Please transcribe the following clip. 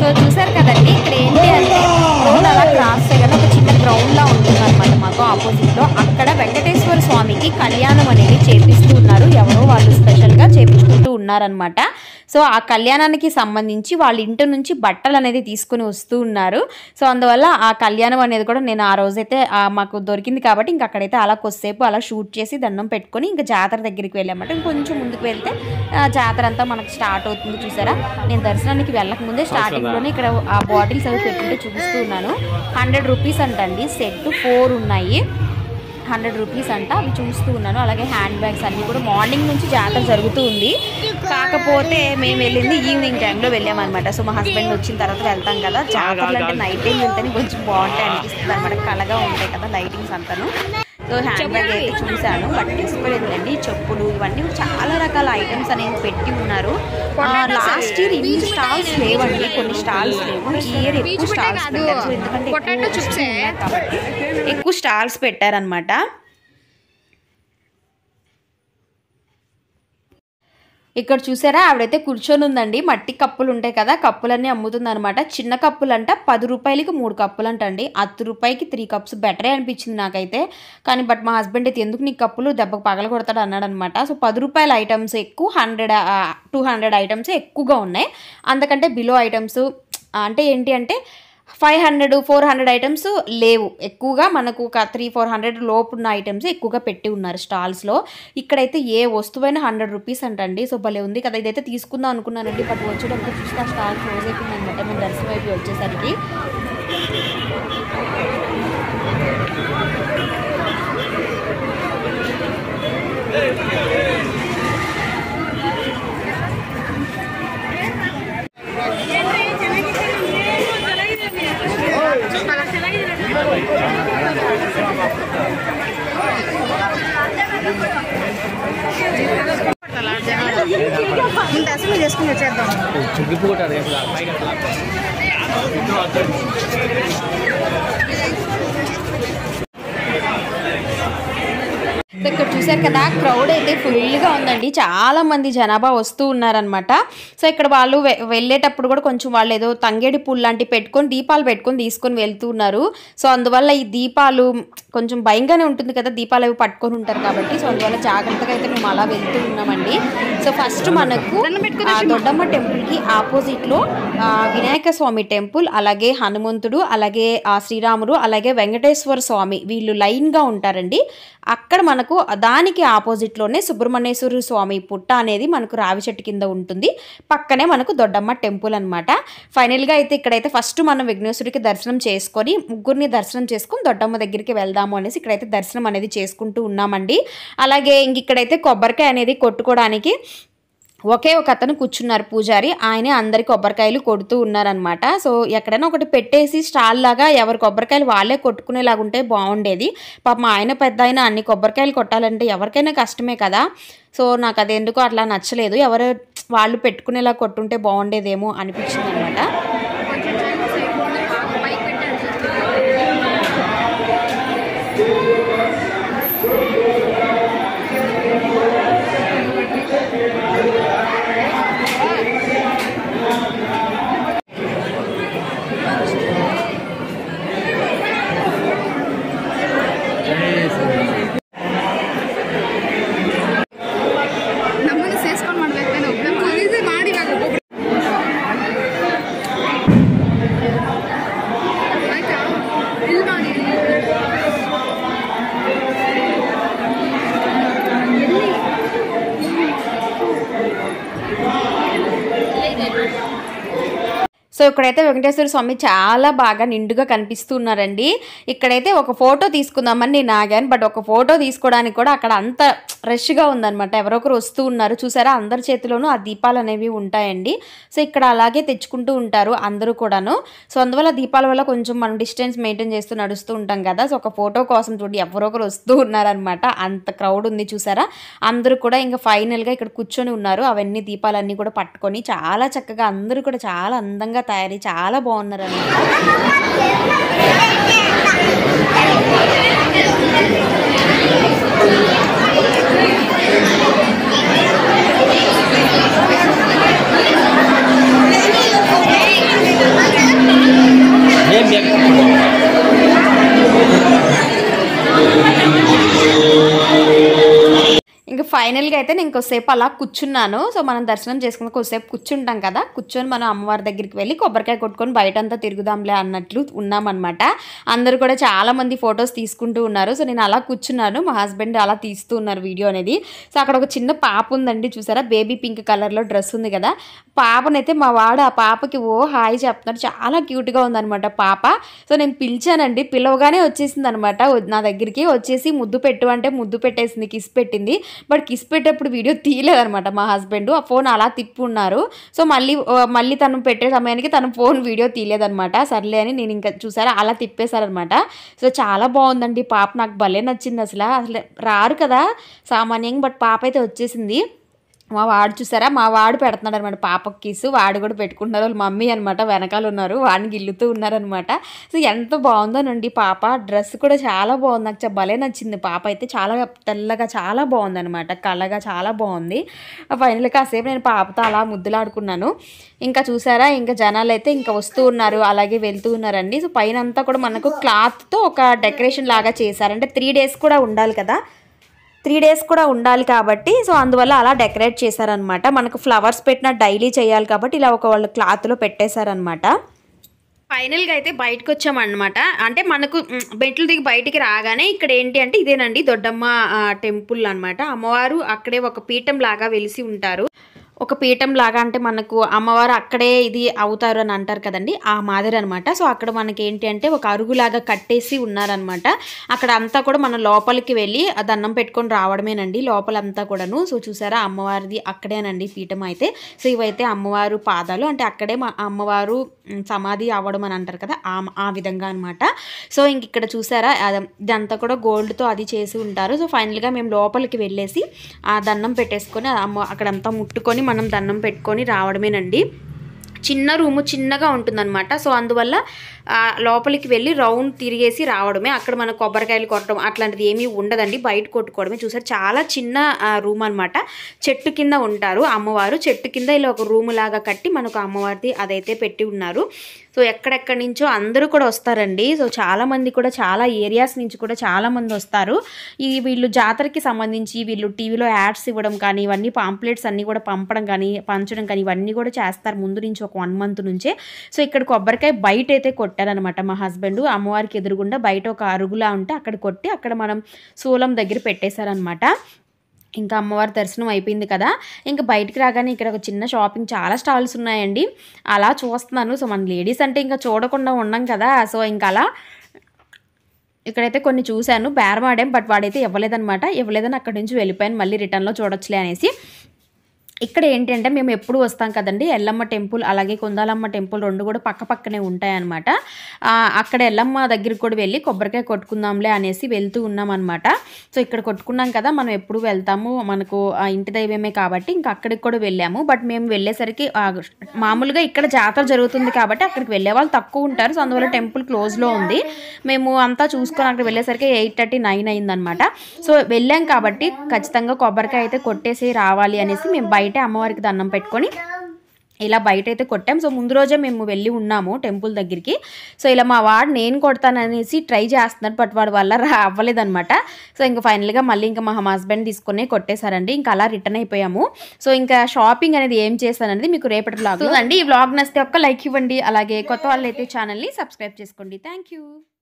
so చూసారు కదండి ఇక్కడ ఏంటి అంటే రోడ్ అలా క్రాస్ చేయగానే ఒక చిన్న గ్రౌండ్ లా ఉంటుంది అనమాట మాకు ఆపోజిట్ లో అక్కడ వెంకటేశ్వర స్వామికి కళ్యాణం అనేది చేపిస్తూ ఉన్నారు ఎవరో వాళ్ళు స్పెషల్ గా చేపిస్తుంటూ ఉన్నారనమాట సో ఆ కళ్యాణానికి సంబంధించి వాళ్ళ ఇంటి నుంచి బట్టలు అనేది తీసుకుని వస్తూ ఉన్నారు సో అందువల్ల ఆ కళ్యాణం అనేది కూడా నేను ఆ రోజైతే ఆ, మాకు దొరికింది కాబట్టి ఇంక అక్కడైతే అలా కొద్దిసేపు అలా షూట్ చేసి దండం పెట్టుకొని ఇంకా జాతర దగ్గరికి వెళ్ళామట ఇంకొంచెం ముందుకు వెళ్తే ఆ, జాతర అంతా మనకు స్టార్ట్ అవుతుంది చూసారా నేను దర్శనానికి వెళ్ళక ముందే స్టార్టింగ్ లోనే ఇక్కడ ఆ బాటిల్స్ అవి పెట్టుంటే చూపిస్తూ ఉన్నాను హండ్రెడ్ రూపీస్ అంటండి సెట్ ఫోర్ ఉన్నాయి హండ్రెడ్ రూపీస్ అంట అవి చూస్తూ ఉన్నాను అలాగే హ్యాండ్ బ్యాగ్స్ అన్నీ కూడా మార్నింగ్ నుంచి జాతర జరుగుతూ ఉంది కాకపోతే మేము వెళ్ళింది ఈవినింగ్ టైంలో వెళ్ళామన్నమాట సో మా హస్బెండ్ వచ్చిన తర్వాత వెళ్తాం కదా జాతరలు అంటే నైట్ టైం వెళ్తేనే కొంచెం బాగుంటాయి అనిపిస్తుంది అనమాట కలగా ఉంటాయి కదా లైటింగ్స్ అంతాను సో హ్యాండ్ బ్యాగ్ అయితే చూశాను బట్ తీసుకోలేదులేండి చెప్పులు ఇవన్నీ కూడా చాలా రకాల ఐటమ్స్ అనేవి పెట్టి ఉన్నారు లాస్ట్ ఇయర్ ఇన్ని స్టాల్స్ లేవండి కొన్ని స్టాల్స్ లేవు ఈ ఇయర్ ఎక్కువ స్టాల్స్ పెట్టారు సో ఎందుకంటే ఎక్కువ వస్తువులు ఉన్నాయి కాబట్టి ఎక్కువ స్టాల్స్ పెట్టారనమాట ఇక్కడ చూసారా ఆవిడైతే కూర్చొని ఉందండి మట్టి కప్పులు ఉంటాయి కదా కప్పులన్నీ అమ్ముతుంది అనమాట చిన్న కప్పులు అంట పది రూపాయలకి మూడు కప్పులు అంటండి అత్తు రూపాయికి త్రీ కప్స్ బెటరే అనిపించింది నాకైతే కానీ బట్ మా హస్బెండ్ అయితే ఎందుకు నీ కప్పులు దెబ్బకు పగల కొడతాడు అన్నాడు అనమాట సో పది రూపాయల ఐటమ్స్ ఎక్కువ హండ్రెడ్ టూ హండ్రెడ్ ఐటమ్స్ ఎక్కువగా ఉన్నాయి అందుకంటే బిలో ఐటమ్స్ అంటే ఏంటి అంటే five hundred four hundred items లేవు ఎక్కువగా మనకు ఒక త్రీ ఫోర్ హండ్రెడ్ లోపు ఉన్న ఐటమ్స్ ఎక్కువగా పెట్టి ఉన్నారు స్టాల్స్లో ఇక్కడైతే ఏ వస్తువైనా హండ్రెడ్ రూపీస్ అంటండి సో భలే ఉంది కదా ఇదైతే తీసుకుందాం అనుకున్నానండి బట్ వచ్చేటప్పుడు చూస్తే ఆ స్టాల్ క్లోజ్ అయిపోయింది అనమాట మేము దర్శనం అయిపోయి వచ్చేసరికి దర్శనం చేసుకుని వచ్చేద్దాం చుగ్గిపోతాడు అసలు పైకి అట్లా సో ఇక్కడ చూసారు కదా క్రౌడ్ అయితే ఫుల్గా ఉందండి చాలా మంది జనాభా వస్తూ ఉన్నారనమాట సో ఇక్కడ వాళ్ళు వె- వెళ్ళేటప్పుడు కూడా కొంచెం వాళ్ళు ఏదో తంగేడి పూలు లాంటివి పెట్టుకొని దీపాలు పెట్టుకొని తీసుకొని వెళ్తూ ఉన్నారు సో అందువల్ల ఈ దీపాలు కొంచెం భయంగానే ఉంటుంది కదా దీపాలు అవి పట్టుకొని ఉంటారు కాబట్టి సో అందువల్ల జాగ్రత్తగా అయితే మేము అలా వెళ్తూ ఉన్నామండి సో ఫస్ట్ మనకు ఆ దొడ్డమ్మ టెంపుల్కి ఆపోజిట్లో ఆ, వినాయక స్వామి టెంపుల్ అలాగే హనుమంతుడు అలాగే ఆ శ్రీరాముడు అలాగే వెంకటేశ్వర స్వామి వీళ్ళు లైన్గా ఉంటారండి అక్కడ మనకు దానికి ఆపోజిట్లోనే సుబ్రహ్మణ్యేశ్వర స్వామి పుట్ట అనేది మనకు రావి చెట్టు కింద ఉంటుంది పక్కనే మనకు దొడ్డమ్మ టెంపుల్ అనమాట ఫైనల్గా అయితే ఇక్కడైతే ఫస్ట్ మనం విఘ్నేశ్వరుడికి దర్శనం చేసుకొని ముగ్గురిని దర్శనం చేసుకుని దొడ్డమ్మ దగ్గరికి వెళ్దాము అనేసి ఇక్కడైతే దర్శనం అనేది చేసుకుంటూ ఉన్నామండి అలాగే ఇంక ఇక్కడైతే కొబ్బరికాయ అనేది కొట్టుకోవడానికి ఒకే ఒక అతను కూర్చున్నారు పూజారి ఆయనే అందరి కొబ్బరికాయలు కొడుతూ ఉన్నారనమాట సో ఎక్కడైనా ఒకటి పెట్టేసి స్టాల్ లాగా ఎవరి కొబ్బరికాయలు వాళ్ళే కొట్టుకునేలాగా ఉంటే బాగుండేది పాపం ఆయన పెద్ద ఆయన అన్ని కొబ్బరికాయలు కొట్టాలంటే ఎవరికైనా కష్టమే కదా సో నాకు అది ఎందుకో అట్లా నచ్చలేదు ఎవరు వాళ్ళు పెట్టుకునేలా కొట్టుంటే బాగుండేదేమో అనిపించింది అనమాట ನಮ್ಮನ್ನು ಸೇರಿಸ್ಕೊಂಡು ಮಾಡ್ಬೇಕು ಒಬ್ಬನೇ ಮಾಡಿ ಇವಾಗ ಆಯ್ತಾ ಇಲ್ಲಿ ಮಾಡಿ సో ఇక్కడైతే వెంకటేశ్వర స్వామి చాలా బాగా నిండుగా కనిపిస్తూ ఉన్నారండి ఇక్కడైతే ఒక ఫోటో తీసుకుందామని నేను ఆగాను బట్ ఒక ఫోటో తీసుకోవడానికి కూడా అక్కడ అంత రష్గా ఉందన్నమాట ఎవరొకరు వస్తూ ఉన్నారు చూసారా అందరి చేతిలోనూ ఆ దీపాలు అనేవి ఉంటాయండి సో ఇక్కడ అలాగే తెచ్చుకుంటూ ఉంటారు అందరూ కూడాను సో అందువల్ల దీపాల వల్ల కొంచెం మనం డిస్టెన్స్ మెయింటైన్ చేస్తూ నడుస్తూ ఉంటాం కదా సో ఒక ఫోటో కోసం చూడండి ఎవరొకరు వస్తూ ఉన్నారనమాట అంత క్రౌడ్ ఉంది చూసారా అందరూ కూడా ఇంకా ఫైనల్గా ఇక్కడ కూర్చొని ఉన్నారు అవన్నీ దీపాలన్నీ కూడా పట్టుకొని చాలా చక్కగా అందరూ కూడా చాలా అందంగా తయారై చాలా బాగున్నారు అనమాట ఆ ఫైనల్గా అయితే నేను కొద్దిసేపు అలా కూర్చున్నాను సో మనం దర్శనం చేసుకుని కొద్దిసేపు కూర్చుంటాం కదా కూర్చొని మనం అమ్మవారి దగ్గరికి వెళ్ళి కొబ్బరికాయ కొట్టుకొని బయట అంతా తిరుగుదాంలే అన్నట్లు ఉన్నామన్నమాట అందరూ కూడా చాలా మంది ఫొటోస్ తీసుకుంటూ ఉన్నారు సో నేను అలా కూర్చున్నాను మా హస్బెండ్ అలా తీస్తూ ఉన్నారు వీడియో అనేది సో అక్కడ ఒక చిన్న పాప ఉందండి చూసారా బేబీ పింక్ కలర్లో డ్రెస్ ఉంది కదా పాపనైతే మా వాడు ఆ పాపకి ఓ హాయ్ చెప్తున్నారు చాలా క్యూట్గా ఉందన్నమాట పాప సో నేను పిలిచానండి పిలవగానే వచ్చేసింది అనమాట నా దగ్గరికి వచ్చేసి ముద్దు పెట్టు అంటే ముద్దు పెట్టేసింది కిస్ పెట్టింది బట్ కిస్ పెట్టేప్పుడు వీడియో తీయలేదనమాట మా హస్బెండ్ ఆ ఫోన్ అలా తిప్పున్నారు సో మళ్ళీ ఆ, మళ్ళీ తను పెట్టే సమయానికి తను ఫోన్ వీడియో తీయలేదనమాట సర్లే అని నేను ఇంకా చూసారా అలా తిప్పేశారనమాట సో చాలా బాగుందండి పాప నాకు భలే నచ్చింది అసలు అసలు రారు కదా సామాన్యంగా బట్ పాప అయితే వచ్చేసింది మా వాడు చూసారా మా వాడు పెడుతున్నాడు అనమాట పాపకి కిసు వాడు కూడా పెట్టుకుంటున్నారు వాళ్ళ మమ్మీ అనమాట వెనకాల ఉన్నారు వాడిని గిల్లుతూ ఉన్నారనమాట సో ఎంత బాగుందోనండి పాప డ్రెస్ కూడా చాలా బాగుంది నాకు చ- భలే నచ్చింది పాప అయితే చాలా తెల్లగా చాలా బాగుంది అనమాట కళ్ళగా చాలా బాగుంది ఫైనల్ కాసేపు నేను పాపతో అలా ముద్దులాడుకున్నాను ఇంకా చూసారా ఇంకా జనాలు అయితే ఇంకా వస్తూ ఉన్నారు అలాగే వెళ్తూ ఉన్నారండి సో పైన అంతా కూడా మనకు క్లాత్తో ఒక డెకరేషన్ లాగా చేశారు అంటే త్రీ డేస్ కూడా ఉండాలి కదా త్రీ డేస్ కూడా ఉండాలి కాబట్టి సో అందువల్ల అలా డెకరేట్ చేశారనమాట మనకు ఫ్లవర్స్ పెట్టిన డైలీ చేయాలి కాబట్టి ఇలా ఒక వాళ్ళు క్లాత్లో పెట్టేశారనమాట ఫైనల్గా అయితే బయటకు వచ్చామన్నమాట అంటే మనకు మ్, మెట్లు దిగి బయటికి రాగానే ఇక్కడ ఏంటి అంటే ఇదేనండి దొడ్డమ్మ ఆ, టెంపుల్ అన్నమాట అమ్మవారు అక్కడే ఒక పీఠం లాగా వెలిసి ఉంటారు ఒక పీఠం లాగా అంటే మనకు అమ్మవారు అక్కడే ఇది అవుతారు అని అంటారు కదండి ఆ మాదిరి అనమాట సో అక్కడ మనకి ఏంటి అంటే ఒక అరుగులాగా కట్టేసి ఉన్నారనమాట అక్కడ అంతా కూడా మనం లోపలికి వెళ్ళి ఆ దండం పెట్టుకొని రావడమేనండి లోపలంతా కూడాను సో చూసారా అమ్మవారిది అక్కడేనండి పీఠం అయితే సో ఇవైతే అమ్మవారు పాదాలు అంటే అక్కడే మా అమ్మవారు మ్, సమాధి అవ్వడం అని అంటారు కదా ఆ ఆ విధంగా అనమాట సో ఇంక ఇక్కడ చూసారా అద- ఇదంతా కూడా గోల్డ్తో అది చేసి ఉంటారు సో ఫైనల్గా మేము లోపలికి వెళ్ళేసి ఆ దండం పెట్టేసుకొని ఆ అమ్మ అక్కడంతా ముట్టుకొని మనం దండం పెట్టుకొని రావడమేనండి చిన్న రూము చిన్నగా ఉంటుందన్నమాట సో అందువల్ల ఆ, లోపలికి వెళ్ళి రౌండ్ తిరిగేసి రావడమే అక్కడ మన కొబ్బరికాయలు కొట్టడం అట్లాంటిది ఏమీ ఉండదండి బయట కొట్టుకోవడమే చూసారు చాలా చిన్న ఆ, రూమ్ అనమాట చెట్టు కింద ఉంటారు అమ్మవారు చెట్టు కింద ఇలా ఒక రూమ్ లాగా కట్టి మనకు అమ్మవారిది అదైతే పెట్టి ఉన్నారు సో ఎక్కడెక్కడి నుంచో అందరూ కూడా వస్తారండి సో చాలా మంది కూడా చాలా ఏరియాస్ నుంచి కూడా చాలా మంది వస్తారు ఈ వీళ్ళు జాతరకి సంబంధించి వీళ్ళు టీవీలో యాడ్స్ ఇవ్వడం కానీ ఇవన్నీ పాంప్లెట్స్ అన్నీ కూడా పంపడం కానీ పంచడం కానీ ఇవన్నీ కూడా చేస్తారు ముందు నుంచి ఒక వన్ మంత్ నుంచే సో ఇక్కడ కొబ్బరికాయ బయట అయితే కొట్టారనమాట మా హస్బెండ్ అమ్మవారికి ఎదురుగుండా బయట ఒక అరుగులా ఉంటే అక్కడ కొట్టి అక్కడ మనం శూలం దగ్గర పెట్టేశారనమాట ఇంకా అమ్మవారి దర్శనం అయిపోయింది కదా ఇంకా బయటికి రాగానే ఇక్కడ ఒక చిన్న షాపింగ్ చాలా స్టాల్స్ ఉన్నాయండి అలా చూస్తున్నాను సో మన లేడీస్ అంటే ఇంకా చూడకుండా ఉన్నాం కదా సో ఇంకా అలా ఇక్కడైతే కొన్ని చూశాను బేరమాడాం బట్ వాడైతే ఇవ్వలేదనమాట ఇవ్వలేదని అక్కడి నుంచి వెళ్ళిపోయాను మళ్ళీ రిటర్న్లో చూడొచ్చులే అనేసి ఇక్కడ ఏంటంటే మేము ఎప్పుడు వస్తాం కదండి ఎల్లమ్మ టెంపుల్ అలాగే కొందాలమ్మ టెంపుల్ రెండు కూడా పక్క పక్కనే ఉంటాయన్నమాట ఆ, అక్కడ ఎల్లమ్మ దగ్గరికి కూడా వెళ్ళి కొబ్బరికాయ కొట్టుకుందాంలే అనేసి వెళ్తూ ఉన్నాం అనమాట సో ఇక్కడ కొట్టుకున్నాం కదా మనం ఎప్పుడు వెళ్తాము మనకు ఆ ఇంటి దైవమే కాబట్టి ఇంకా అక్కడికి కూడా వెళ్ళాము బట్ మేము వెళ్ళేసరికి ఆ, మామూలుగా ఇక్కడ జాతర జరుగుతుంది కాబట్టి అక్కడికి వెళ్ళే వాళ్ళు తక్కువ ఉంటారు సో అందువల్ల టెంపుల్ క్లోజ్లో ఉంది మేము అంతా చూసుకొని అక్కడ వెళ్ళేసరికి ఎయిట్ థర్టీ నైన్ అయిందనమాట సో వెళ్ళాం కాబట్టి ఖచ్చితంగా కొబ్బరికాయ అయితే కొట్టేసి రావాలి అనేసి మేము బయట అమ్మవారికి దండం పెట్టుకొని ఇలా బయట అయితే కొట్టాం సో ముందు రోజే మేము వెళ్ళి ఉన్నాము టెంపుల్ దగ్గరికి సో ఇలా మా వాడు నేను కొడతాననేసి ట్రై చేస్తున్నాడు బట్ వాడు వల్ల రా అవ్వలేదన్నమాట సో ఇంకా ఫైనల్గా మళ్ళీ ఇంకా మా హస్బెండ్ తీసుకొని కొట్టేశారండి ఇంకా అలా రిటర్న్ అయిపోయాము సో ఇంకా షాపింగ్ అనేది ఏం చేస్తాననేది మీకు రేపటి వ్లాగ్ అండి ఈ వ్లాగ్ నచ్చితే ఒక్క లైక్ ఇవ్వండి అలాగే కొత్త వాళ్ళు అయితే ఛానల్ని సబ్స్క్రైబ్ చేసుకోండి థ్యాంక్ యూ